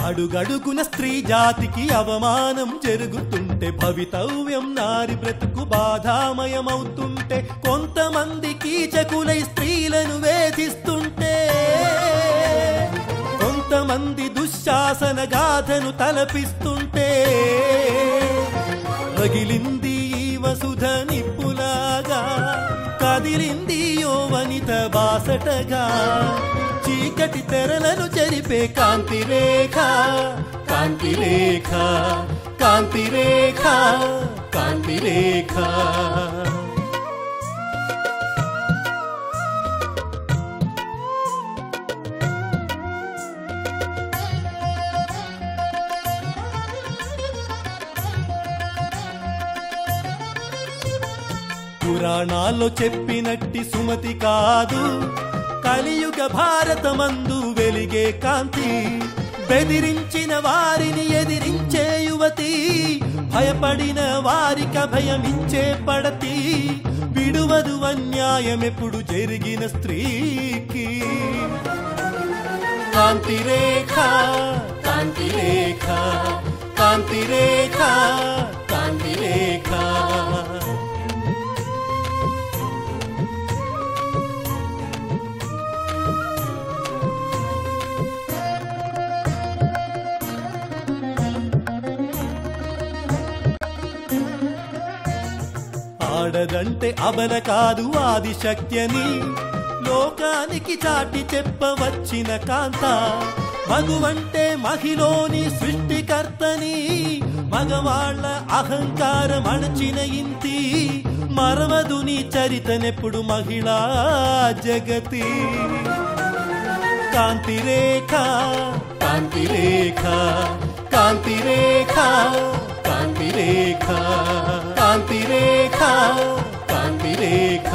అడుగడుగున స్త్రీ జాతికి అవమానం జరుగుతుంటే భవితవ్యం నారి బ్రతుకు బాధామయమవుతుంటే కొంతమంది కీచకులై స్త్రీలను వేధిస్తుంటే కొంతమంది దుశ్శాసన గాథను తలపిస్తుంటే రగిలింది ఈ వసుధ నిప్పులాగా కదిలింది యో వనిత బాసటగా చీకటి తెరలను చెరిపే కాంతి రేఖ కాంతి రేఖ కాంతి రేఖ కాంతి రేఖ పురాణాల్లో చెప్పినట్టి సుమతి కాదు కలియుగ భారతమందు వెలిగే కాంతి బెదిరించిన వారిని ఎదిరించే యువతి భయపడిన వారిక భయమిచ్చే పడతి విడువదు అన్యాయమెప్పుడు జరిగిన స్త్రీకి కాంతి రేఖ కాంతి రేఖ కాంతి రేఖ కాంతి రేఖ ఆడదంటే అబల కాదు ఆది శక్త్యని లోకానికి చాటి చెప్పవచ్చిన కాంత మగువంటే మహిలోని సృష్టికర్తని మగవాళ్ల అహంకారం అణచిన ఇంతి మరవదు నీ చరితనెప్పుడు మహిళా జగతి కాంతి రేఖ కాంతి రేఖ కాంతి రేఖ కాంతి రేఖ కాంతి రేఖ కాంతి రేఖ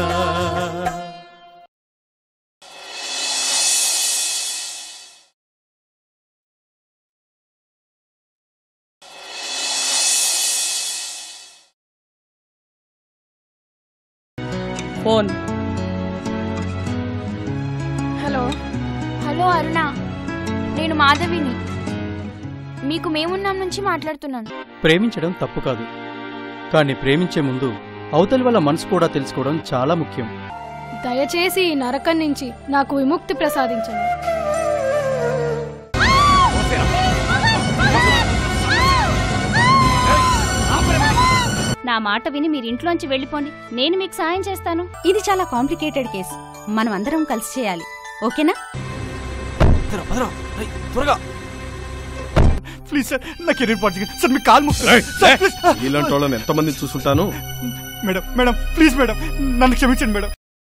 ఫోన్ హలో హలో అరుణ నేను మాధవిని మీకు మేమున్నాం నుంచి మాట్లాడుతున్నాను ప్రేమించడం తప్పు కాదు కానీ ప్రేమించే ముందు అవతలి వాళ్ళ మనసు కూడా తెలుసుకోవడం చాలా ముఖ్యం దయచేసి ఈ నరకం నుంచి నాకు విముక్తి ప్రసాదించండి నా మాట విని మీరు ఇంట్లోంచి వెళ్ళిపోండి నేను మీకు సాయం చేస్తాను ఇది చాలా కాంప్లికేటెడ్ కేస్ మనం అందరం కలిసి చేయాలి ఓకేనా త్వరగా ప్లీజ్ సార్ నా కెరీర్ పార్టీ సార్ మీ కాల్ ఇలాంటి వాళ్ళని ఎంతమంది చూసుంటాను మేడం మేడం ప్లీజ్ మేడం నన్ను క్షమించండి మేడం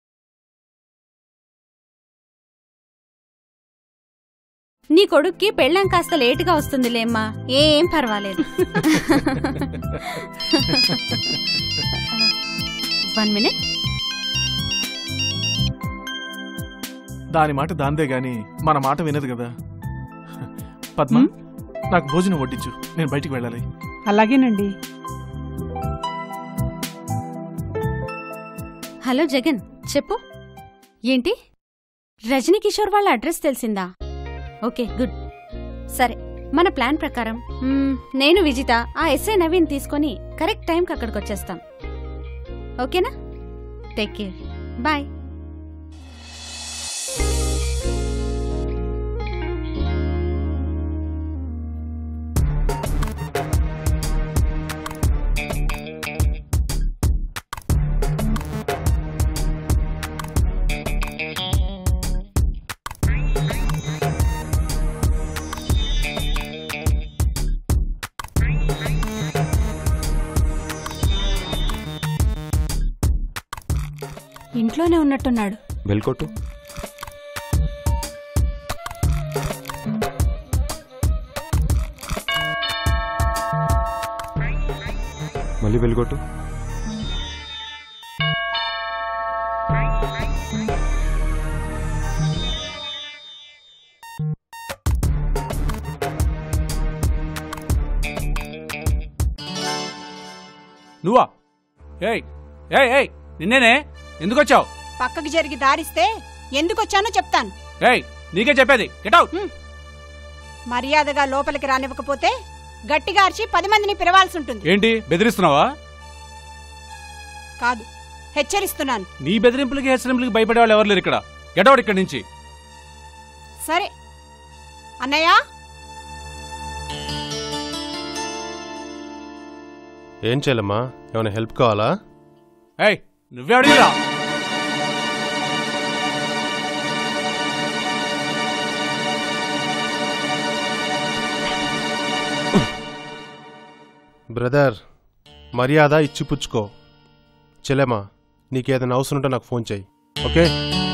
నీ కొడుక్కి పెళ్ళం కాస్త లేటుగా వస్తుందిలేమ్మా ఏం పర్వాలేదు వన్ మినిట్ దాని మాట దాందే గాని మన మాట వినదు కదా పద్మ నాకు భోజనం వడ్డించు నేను బయటికి వెళ్ళాలి అలాగేనండి హలో జగన్ చెప్పు ఏంటి రజనీ కిషోర్ వాళ్ళ అడ్రస్ తెలిసిందా ఓకే గుడ్ సరే మన ప్లాన్ ప్రకారం మ్మ్, నేను విజిత ఆ ఎస్ఐ నవీన్ తీసుకొని కరెక్ట్ టైంకి అక్కడికి వచ్చేస్తాం ఓకేనా టేక్ కేర్ బాయ్ ఇంట్లోనే ఉన్నట్టున్నాడు వెళ్ళుకోటు మళ్ళీ వెళ్ళుకోటు నువ్వా ఏయ్ ఏయ్ ఏయ్ నిన్నేనే ఎందుకు వచ్చావు పక్కకి జరిగి దారిస్తే ఎందుకొచ్చానో చెప్తాను ఏయ్ నీకే చెప్పేది గెట్ అవుట్ మర్యాదగా లోపలికి రానివ్వకపోతే గట్టిగా అరిచి పది మందిని పిలవాల్సి ఉంటుంది ఏంటి బెదిరిస్తున్నావా కాదు హెచ్చరిస్తున్నాను నీ బెదిరింపులకి హెచ్చరింపులకి భయపడే వాళ్ళు ఎవరు లేరు ఇక్కడ గెటౌట్ ఇక్కడి నుంచి సరే అన్నయ్య ఏం చేయాలమ్మా ఏమైనా హెల్ప్ కావాలా ఏయ్ నువ్వే అడిగిరా బ్రదర్ మర్యాద ఇచ్చిపుచ్చుకో చెల్లెమ్మా నీకేదైనా అవసరం ఉంటే నాకు ఫోన్ చేయి ఓకే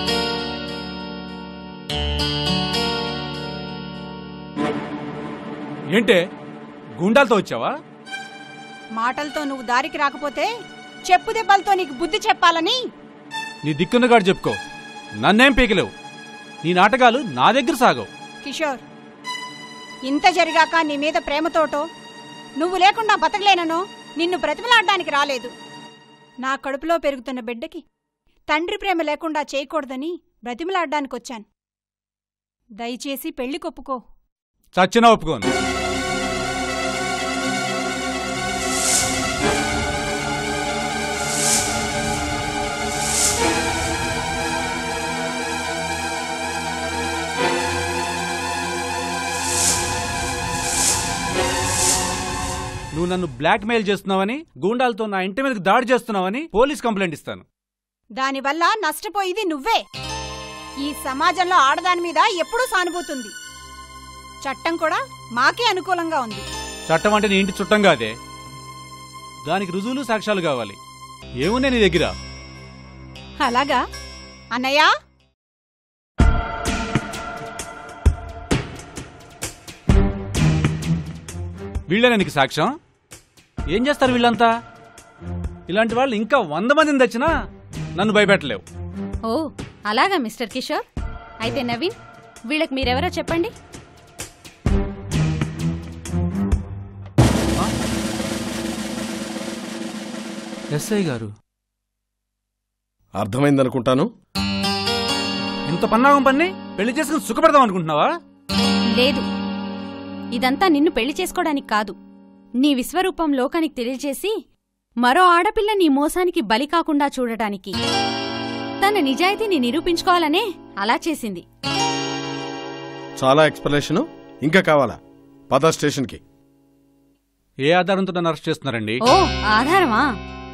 ఏంటే గుండాలతో వచ్చావా మాటలతో నువ్వు దారికి రాకపోతే చెప్పు దెబ్బలతో నీకు బుద్ధి చెప్పాలని నీ దిక్కున్నగాడు చెప్పుకో నన్నేం పీకలేవు నీ నాటకాలు నా దగ్గర సాగవు కిషోర్ ఇంత జరిగాక నీ మీద ప్రేమతోటో నువ్వు లేకుండా బతకలేననో నిన్ను బ్రతిమలాడడానికి రాలేదు నా కడుపులో పెరుగుతున్న బిడ్డకి తండ్రి ప్రేమ లేకుండా చేయకూడదని బ్రతిమలాడ్డానికి వచ్చాను దయచేసి పెళ్లి కొప్పుకో చచ్చినా ఒప్పుకోను నువ్వు నన్ను బ్లాక్ మెయిల్ చేస్తున్నావని గూండాలతో నా ఇంటి మీదకి దాడి చేస్తున్నావని పోలీస్ కంప్లైంట్ ఇస్తాను దానివల్ల నష్టపోయేది నువ్వే ఈ సమాజంలో ఆడదాని మీద ఎప్పుడూ సానుభూతుంది చట్టం కూడా మాకే అనుకూలంగా ఉంది చట్టం అంటే నీ ఇంటి చుట్టం కాదే దానికి రుజువులు సాక్ష్యాలు కావాలి ఏమున్నాయి నీ దగ్గర అలాగా అన్నయ్య వీళ్ళేనా నీకు సాక్ష్యం ఏం చేస్తారు వీళ్ళంతా ఇలాంటి వాళ్ళు ఇంకా వంద మందిని తెచ్చినా నన్ను భయపెట్టలేవు ఓ అలాగా మిస్టర్ కిషోర్ అయితే నవీన్ వీళ్ళకి మీరెవరో చెప్పండి ఎస్ఐ గారు అర్థమైందనుకుంటాను ఇంత పన్నాగం పన్ని పెళ్లి చేసుకుని సుఖపడదాం అనుకుంటున్నావా లేదు ఇదంతా నిన్ను పెళ్లి చేసుకోవడానికి కాదు నీ విశ్వరూపం లోకానికి తెలియజేసి మరో ఆడపిల్ల నీ మోసానికి బలి కాకుండా చూడటానికి తన నిజాయితీని నిరూపించుకోవాలనే అలా చేసింది చాలా ఎక్స్ప్లెనేషన్ ఇంకా కావాలా పద స్టేషన్కి ఏ ఆధారంతో నన్ను అరెస్ట్ చేస్తున్నారండి ఓ ఆధారమా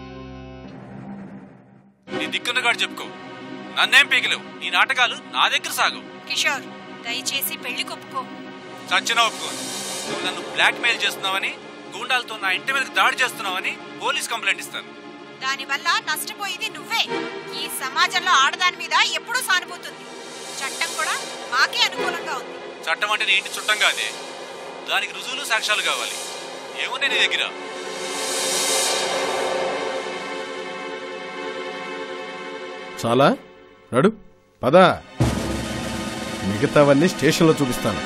నీ దిక్కున్నగాడు చెప్పుకో నన్నేం పీకలేవు నీ నాటకాలు నా దగ్గర సాగవు కిషోర్ దయచేసి పెళ్లి కొప్పుకో చచ్చినా ఒప్పుకోను నువ్వు నన్ను బ్లాక్ మెయిల్ చేస్తున్నావని గూండాలతో నా ఇంటి మీదకి దాడి చేస్తున్నావని పోలీస్ కంప్లైంట్ ఇస్తాను దానివల్ల నష్టపోయేది నువ్వే ఈ సమాజంలో ఆడదాని మీద ఎప్పుడూ సానుభూతుంది చట్టం కూడా మాకే అనుకూలంగా ఉంది చట్టం అంటే నీ ఇంటి చుట్టం కాదే దానికి రుజువులు సాక్ష్యాలు కావాలి ఏమున్నాయి నీ దగ్గర చాలా నడు పద మిగతావన్నీ స్టేషన్లో చూపిస్తాను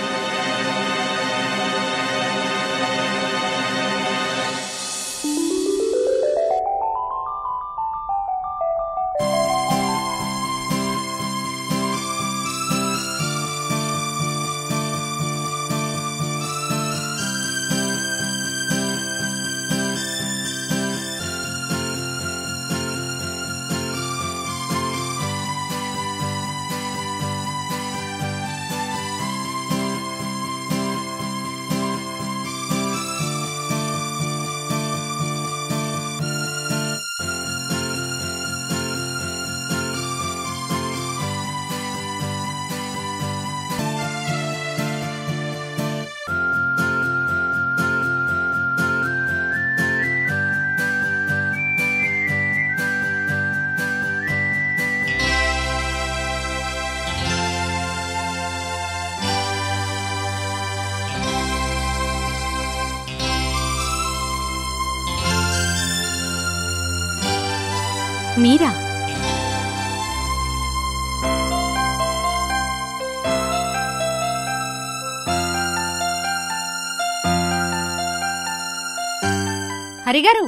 మీరా హరిగారు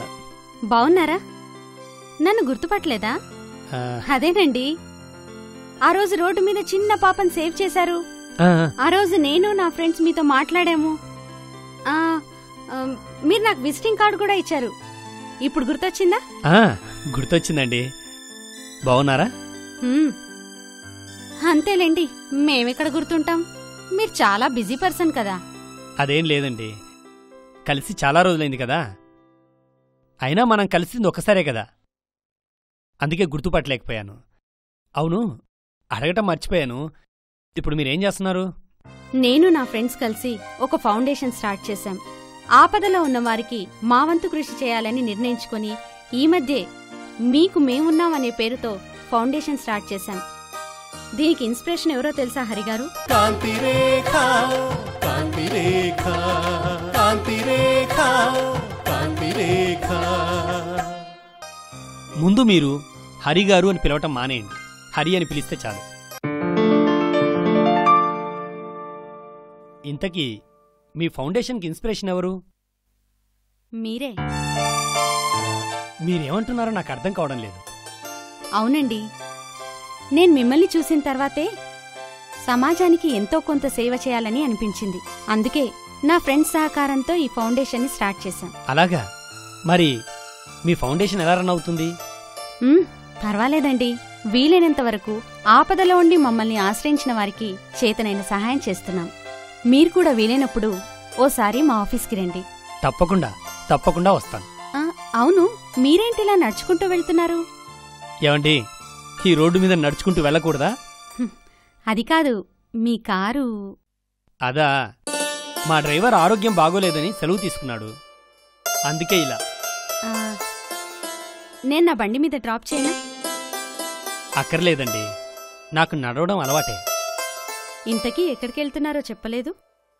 బావున్నారా నన్ను గుర్తుపట్టలేదా అదేనండి ఆ రోజు రోడ్డు మీద చిన్న పాపని సేవ్ చేశారు ఆ, ఆ రోజు నేను నా ఫ్రెండ్స్ మీతో మాట్లాడాము ఆ, ఆ, మీరు నాకు విజిటింగ్ కార్డు కూడా ఇచ్చారు ఇప్పుడు గుర్తొచ్చిందా ఆ, గుర్తొచ్చిందండి బాగున్నారా హ్మ్. అంతేలేండి మేమెక్కడ గుర్తుంటాం మీరు చాలా బిజీ పర్సన్ కదా అదేం లేదండి కలిసి చాలా రోజులైంది కదా అయినా మనం కలిసింది ఒక్కసారే కదా అందుకే గుర్తుపట్టలేకపోయాను అవును అడగటం మర్చిపోయాను ఇప్పుడు మీరేం చేస్తున్నారు నేను నా ఫ్రెండ్స్ కలిసి ఒక ఫౌండేషన్ స్టార్ట్ చేశాం ఆపదలో ఉన్న వారికి మా వంతు కృషి చేయాలని నిర్ణయించుకొని ఈ మధ్యే మీకు మేమున్నామనే పేరుతో ఫౌండేషన్ స్టార్ట్ చేశాం దీనికి ఇన్స్పిరేషన్ ఎవరో తెలుసా హరిగారు కాంతి రేఖ కాంతి రేఖ కాంతి రేఖ కాంతి రేఖ ముందు మీరు హరి గారు అని పిలవటం మానేయండి హరి అని పిలిస్తే చాలు ఇంతకీ మీ ఫౌండేషన్కి ఇన్స్పిరేషన్ ఎవరు మీరే మీరేమంటున్నారో నాకు అర్థం కావడం లేదు అవునండి నేను మిమ్మల్ని చూసిన తర్వాతే సమాజానికి ఎంతో కొంత సేవ చేయాలని అనిపించింది అందుకే నా ఫ్రెండ్స్ సహకారంతో ఈ ఫౌండేషన్ని స్టార్ట్ చేశాం అలాగా మరి మీ ఫౌండేషన్ ఎలా రన్ అవుతుంది మ్మ్, పర్వాలేదండి వీలైనంత వరకు ఆపదలో ఉండి మమ్మల్ని ఆశ్రయించిన వారికి చేతనైన సహాయం చేస్తున్నాం మీరు కూడా వీలైనప్పుడు ఓసారి మా ఆఫీస్కి రండి తప్పకుండా తప్పకుండా వస్తాను ఆ, అవును మీరేంటిలా నడుచుకుంటూ వెళ్తున్నారు ఏమండి ఈ రోడ్డు మీద నడుచుకుంటూ వెళ్ళకూడదా అది కాదు మీ కారు అదా మా డ్రైవర్ ఆరోగ్యం బాగోలేదని సెలవు తీసుకున్నాడు అందుకే ఇలా ఆ, నేను నా బండి మీద డ్రాప్ చేయనా అక్కర్లేదండి నాకు నడవడం అలవాటే ఇంతకీ ఎక్కడికి వెళ్తున్నారో చెప్పలేదు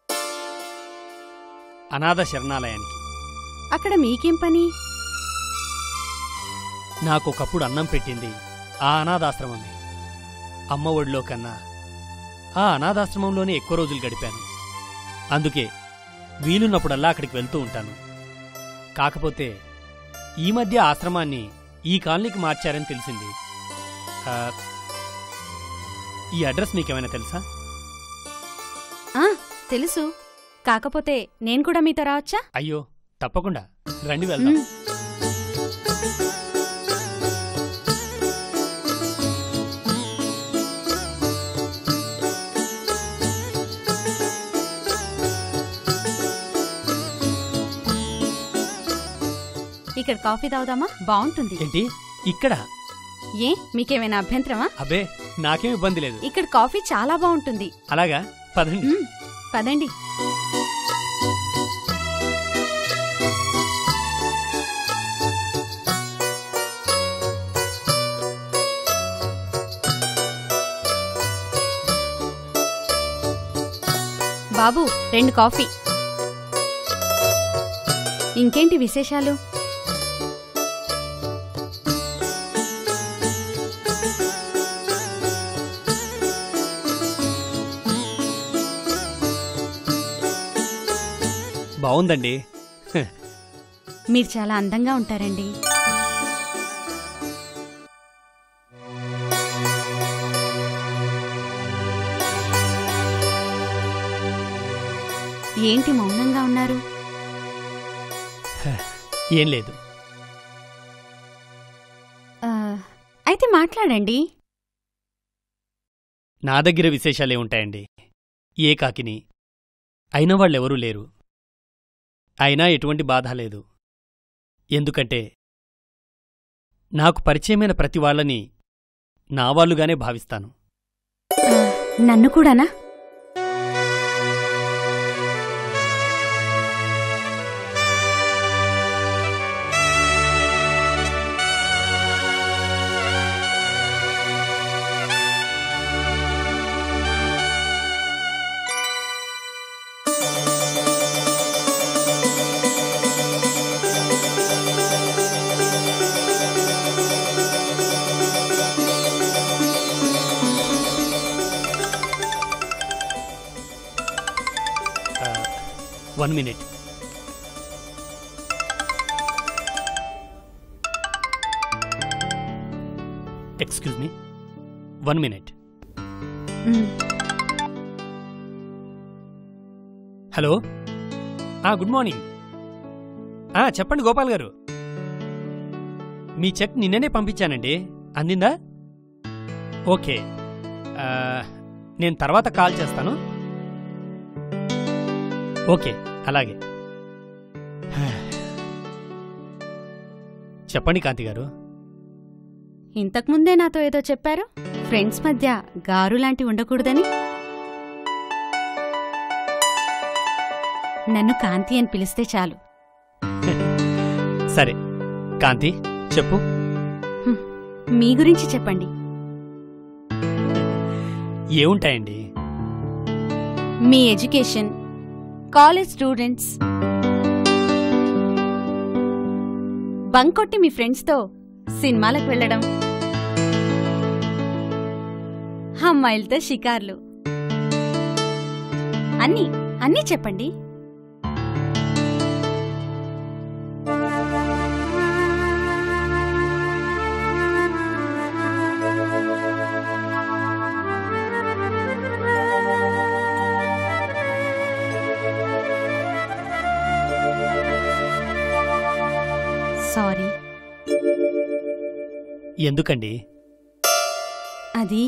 అనాథ శరణాలయానికి అక్కడ మీకేం పని నాకు ఒకప్పుడు అన్నం పెట్టింది ఆ అనాథాశ్రమమే అమ్మ ఒడిలో కన్నా ఆ అనాథాశ్రమంలోనే ఎక్కువ రోజులు గడిపాను అందుకే వీలున్నప్పుడల్లా అక్కడికి వెళ్తూ ఉంటాను కాకపోతే ఈ మధ్య ఆశ్రమాన్ని ఈ కాలనీకి మార్చారని తెలిసింది ఆ, ఈ అడ్రస్ మీకేమైనా తెలుసా ఆ తెలుసు కాకపోతే నేను కూడా మీతో రావచ్చా అయ్యో తప్పకుండా రండి వెళ్దాం మ్మ్. ఇక్కడ కాఫీ తాగుదామా బాగుంటుంది ఏంటి ఇక్కడ ఏ మీకేమైనా అభ్యంతరమా అబే నాకేం ఇబ్బంది లేదు ఇక్కడ కాఫీ చాలా బాగుంటుంది అలాగా పదండి మ్మ్, పదండి బాబు రెండు కాఫీ ఇంకేంటి విశేషాలు బాగుందండి హ, మీరు చాలా అందంగా ఉంటారండి ఏంటి మౌనంగా ఉన్నారు ఏం లేదు ఆ, అయితే మాట్లాడండి నా దగ్గర విశేషాలే ఉంటాయండి ఏ కాకిని అయిన వాళ్ళెవరూ లేరు అయినా ఎటువంటి బాధ లేదు ఎందుకంటే నాకు పరిచయమైన ప్రతి వాళ్ళని నా వాళ్ళుగానే భావిస్తాను ఆ, నన్ను కూడానా one minute excuse me one minute hello ఆ, గుడ్ మార్నింగ్ ఆ, చెప్పండి గోపాల్ గారు మీ చెక్ నిన్ననే పంపించానండి అందిందా ఓకే ఆ, నేను తర్వాత కాల్ చేస్తాను ఓకే అలాగే చెప్పండి కాంతి గారు ఇంతకుముందే నాతో ఏదో చెప్పారు ఫ్రెండ్స్ మధ్య గారు లాంటి ఉండకూడదని నన్ను కాంతి అని పిలిస్తే చాలు సరే కాంతి చెప్పు మీ గురించి చెప్పండి ఏముంటాయండి మీ ఎడ్యుకేషన్ కాలేజ్ స్టూడెంట్స్ బంక్ కొట్టి మీ ఫ్రెండ్స్తో సినిమాలకు వెళ్ళడం అమ్మాయిలతో షికార్లు అన్నీ అన్నీ చెప్పండి సారీ ఎందుకండి అది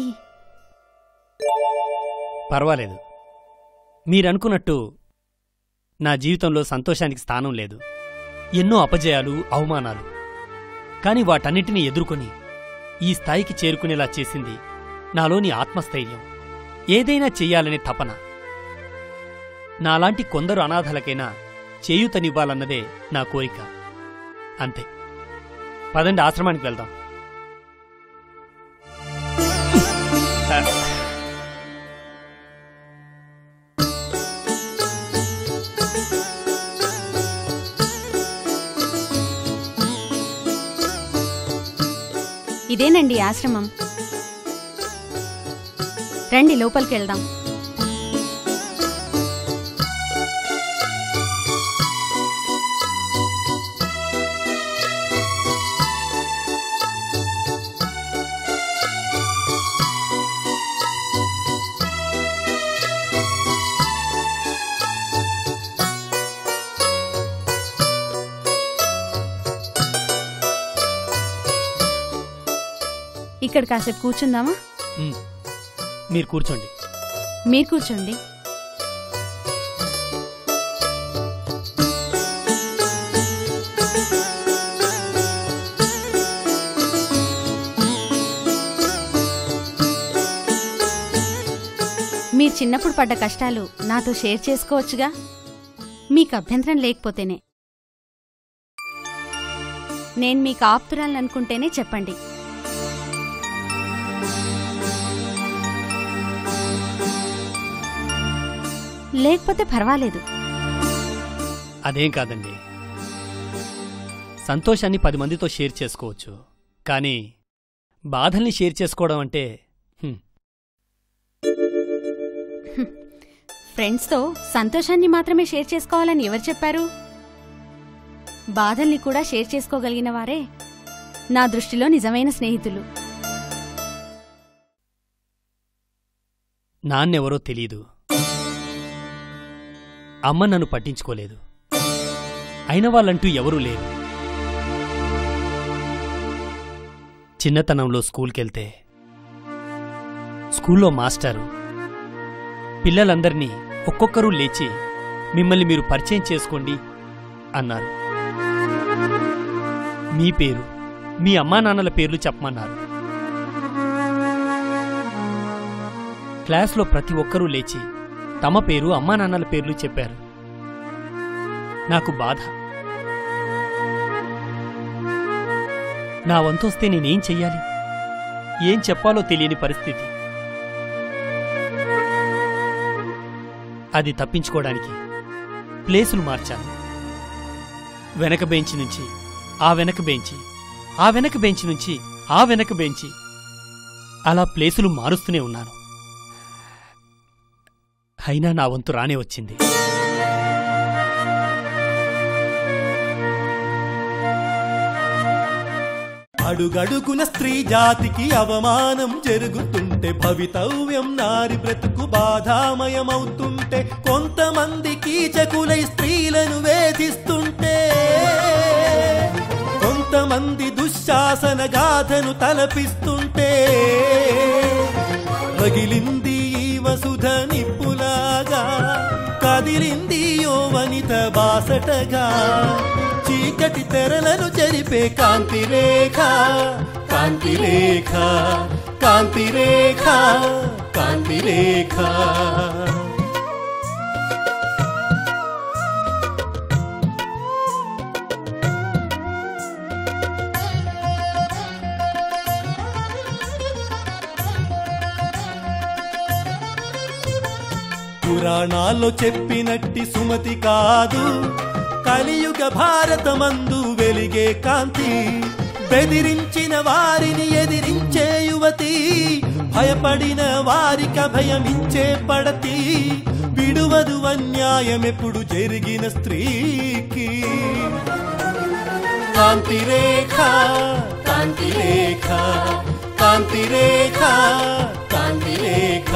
పర్వాలేదు మీరనుకున్నట్టు నా జీవితంలో సంతోషానికి స్థానం లేదు ఎన్నో అపజయాలు అవమానాలు కాని వాటన్నిటినీ ఎదుర్కొని ఈ స్థాయికి చేరుకునేలా చేసింది నాలోని ఆత్మస్థైర్యం ఏదైనా చెయ్యాలనే తపన నాలాంటి కొందరు అనాథలకైనా చేయూతనివ్వాలన్నదే నా కోరిక అంతే పదండి ఆశ్రమానికి వెళ్దాం ఇదేనండి ఆశ్రమం రండి లోపలికి వెళ్దాం ఇక్కడ కాసేపు కూర్చుందామా ఉమ్. మీరు కూర్చోండి మీరు కూర్చోండి మీరు చిన్నప్పుడు పడ్డ కష్టాలు నాతో షేర్ చేసుకోవచ్చుగా మీకు అభ్యంతరం లేకపోతేనే నేను మీకు ఆప్తురాలనుకుంటేనే చెప్పండి లేకపోతే పర్వాలేదు అదేం కాదండి సంతోషాన్ని పది మందితో షేర్ చేసుకోవచ్చు కానీ బాధల్ని షేర్ చేసుకోవడం అంటే హ్మ్, ఫ్రెండ్స్తో సంతోషాన్ని మాత్రమే షేర్ చేసుకోవాలని ఎవరు చెప్పారు బాధల్ని కూడా షేర్ చేసుకోగలిగిన వారే నా దృష్టిలో నిజమైన స్నేహితులు నాన్నెవరో తెలీదు అమ్మ నన్ను పట్టించుకోలేదు అయిన వాళ్ళంటూ ఎవరూ లేరు చిన్నతనంలో స్కూల్కెళ్తే స్కూల్లో మాస్టారు పిల్లలందరినీ ఒక్కొక్కరూ లేచి మిమ్మల్ని మీరు పరిచయం చేసుకోండి అన్నారు మీ పేరు మీ అమ్మా నాన్నల పేర్లు చెప్పమన్నారు క్లాస్లో ప్రతి ఒక్కరూ లేచి తమ పేరు అమ్మా నాన్నల పేర్లు చెప్పారు నాకు బాధ నా వంతొస్తే నేనేం చెయ్యాలి ఏం చెప్పాలో తెలియని పరిస్థితి అది తప్పించుకోవడానికి ప్లేసులు మార్చాను వెనక బెంచి నుంచి ఆ వెనక బెంచి ఆ వెనక బెంచి నుంచి ఆ వెనక బెంచి అలా ప్లేసులు మారుస్తూనే ఉన్నాను అయినా నా వంతు రానే వచ్చింది అడుగడుగున స్త్రీ జాతికి అవమానం జరుగుతుంటే భవితవ్యం నారి బ్రతుకు బాధామయమవుతుంటే కొంతమంది కీచకులై స్త్రీలను వేధిస్తుంటే కొంతమంది దుశ్శాసన గాథను తలపిస్తుంటే రగిలింది ఈ వసుధ నిప్పులాగా కదిలింది యో వనిత బాసటగా చీకటి తెరలను చెరిపే కాంతి రేఖ కాంతి రేఖ కాంతి రేఖ కాంతి రేఖ పురాణాల్లో చెప్పినట్టి సుమతి కాదు కలియుగ భారతమందు వెలిగే కాంతి బెదిరించిన వారిని ఎదిరించే యువతి భయపడిన వారికి భయమిచ్చే పడతి విడువదు అన్యాయమెప్పుడు జరిగిన స్త్రీకి కాంతి రేఖ కాంతి రేఖ కాంతి రేఖ కాంతి రేఖ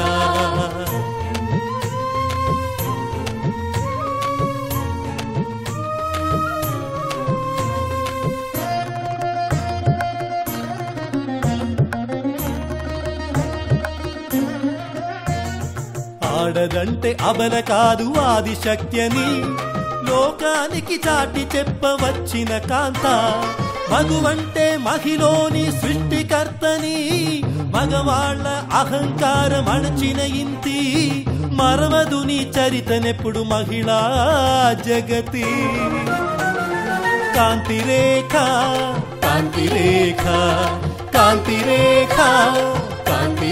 ఆడదంటే అబల కాదు ఆది శక్త్యని లోకానికి చాటి చెప్పవచ్చిన కాంత మగువంటే మహిలోని సృష్టికర్తని మగవాళ్ల అహంకారం అణచిన ఇంతి మరవదు నీ చరితనెప్పుడు మహిళా జగతి కాంతి రేఖ కాంతి రేఖ కాంతి రేఖ కాంతి